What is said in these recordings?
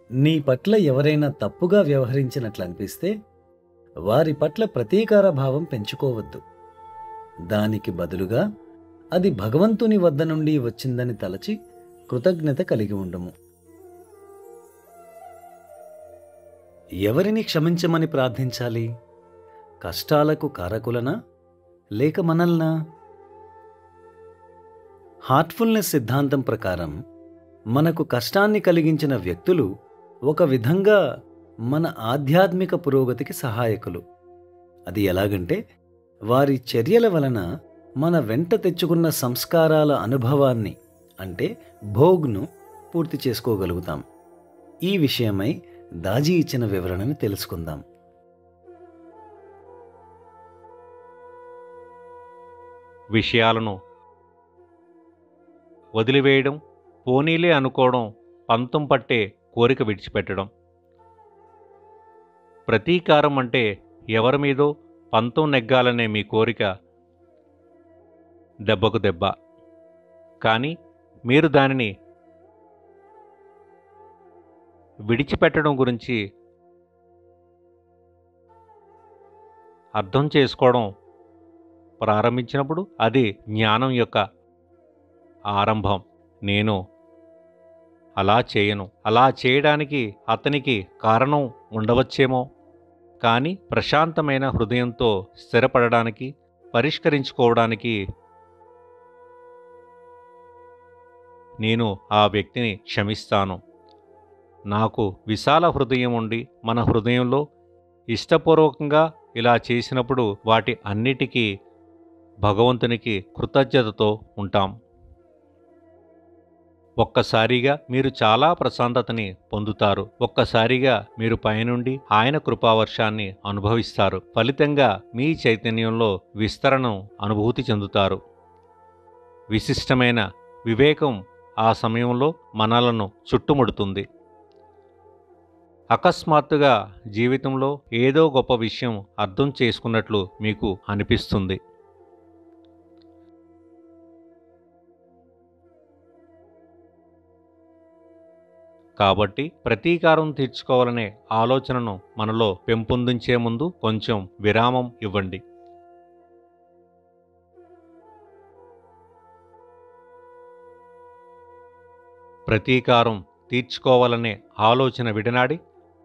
నీ పట్ల ఎవరైనా తప్పుగా వ్యవహరించినట్లు అనిపిస్తే వారి పట్ల ప్రతీకార భావం పెంచుకోవద్దు దానికి బదులుగా అది భగవంతుని వద్ద నుండి వచ్చిందని తలచి కృతజ్ఞత కలిగి ఉండము ఎవరిని క్షమించమని ప్రార్థించాలి కష్టాలకు కారకులనా లేక మనల్నా హార్ట్ఫుల్నెస్ సిద్ధాంతం ప్రకారం మనకు కష్టాన్ని కలిగించిన వ్యక్తులు ఒక విధంగా మన ఆధ్యాత్మిక పురోగతికి సహాయకులు అది ఎలాగంటే వారి చర్యల వలన మన వెంట తెచ్చుకున్న సంస్కారాల అనుభవాన్ని అంటే భోగ్ను పూర్తి చేసుకోగలుగుతాం ఈ విషయమై దాజీ ఇచ్చిన వివరణని తెలుసుకుందాం విషయాలను వదిలివేయడం పోనీలే అనుకోవడం పంతం పట్టే కోరిక విడిచిపెట్టడం ప్రతీకారం అంటే ఎవరి మీదో పంతం నెగ్గాలనే మీ కోరిక దెబ్బకు దెబ్బ కానీ మీరు దానిని విడిచిపెట్టడం గురించి అర్థం చేసుకోవడం ప్రారంభించినప్పుడు అది జ్ఞానం యొక్క ఆరంభం నేను అలా చేయను అలా చేయడానికి అతనికి కారణం ఉండవచ్చేమో కానీ ప్రశాంతమైన హృదయంతో స్థిరపడడానికి పరిష్కరించుకోవడానికి నేను ఆ వ్యక్తిని క్షమిస్తాను నాకు విశాల హృదయం ఉండి మన హృదయంలో ఇష్టపూర్వకంగా ఇలా చేసినప్పుడు వాటి అన్నిటికీ భగవంతునికి కృతజ్ఞతతో ఉంటాం ఒక్కసారిగా మీరు చాలా ప్రశాంతతని పొందుతారు ఒక్కసారిగా మీరు పైనుండి ఆయన కృపావర్షాన్ని అనుభవిస్తారు ఫలితంగా మీ చైతన్యంలో విస్తరణను అనుభూతి చెందుతారు విశిష్టమైన వివేకం ఆ సమయంలో మనలను చుట్టుముడుతుంది అకస్మాత్తుగా జీవితంలో ఏదో గొప్ప విషయం అర్థం చేసుకున్నట్లు మీకు అనిపిస్తుంది కాబట్టి ప్రతీకారం తీర్చుకోవాలనే ఆలోచనను మనలో పెంపొందించే ముందు కొంచెం విరామం ఇవ్వండి ప్రతీకారం తీర్చుకోవాలనే ఆలోచన విడనాడి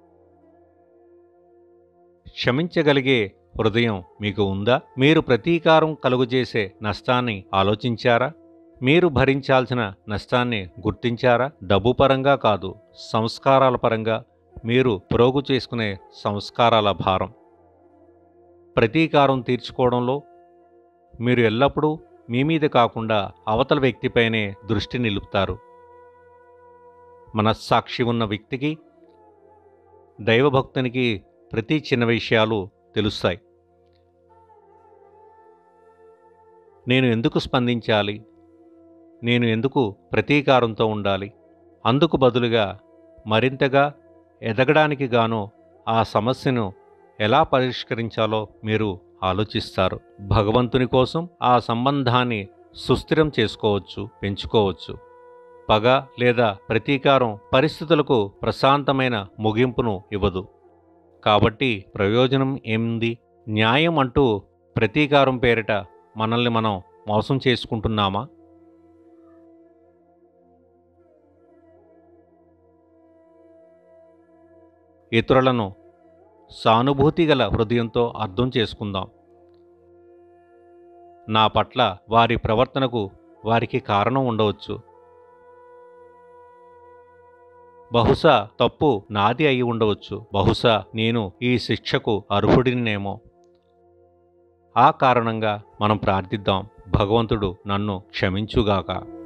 క్షమించగలిగే హృదయం మీకు ఉందా మీరు ప్రతీకారం కలుగజేసే నష్టాన్ని ఆలోచించారా మీరు భరించాల్సిన నష్టాన్ని గుర్తించారా డబ్బు పరంగా కాదు సంస్కారాల పరంగా మీరు ప్రోగు చేసుకునే సంస్కారాల భారం ప్రతీకారం తీర్చుకోవడంలో మీరు ఎల్లప్పుడూ మీ మీద కాకుండా అవతల వ్యక్తిపైనే దృష్టి నిలుపుతారు మనస్సాక్షి ఉన్న వ్యక్తికి దైవభక్తునికి ప్రతి చిన్న విషయాలు తెలుస్తాయి నేను ఎందుకు స్పందించాలి నేను ఎందుకు ప్రతీకారంతో ఉండాలి అందుకు బదులుగా మరింతగా ఎదగడానికి గాను ఆ సమస్యను ఎలా పరిష్కరించాలో మీరు ఆలోచిస్తారు భగవంతుని కోసం ఆ సంబంధాన్ని సుస్థిరం చేసుకోవచ్చు పెంచుకోవచ్చు పగ లేదా ప్రతీకారం పరిస్థితులకు ప్రశాంతమైన ముగింపును ఇవ్వదు కాబట్టి ప్రయోజనం ఏముంది న్యాయం అంటూ ప్రతీకారం పేరిట మనల్ని మనం మోసం చేసుకుంటున్నామా ఇతరులను సానుభూతి గల హృదయంతో అర్థం చేసుకుందాం నా పట్ల వారి ప్రవర్తనకు వారికి కారణం ఉండవచ్చు బహుశా తప్పు నాది అయి ఉండవచ్చు బహుశా నేను ఈ శిక్షకు అర్హుడినేమో ఆ కారణంగా మనం ప్రార్థిద్దాం భగవంతుడు నన్ను క్షమించుగాక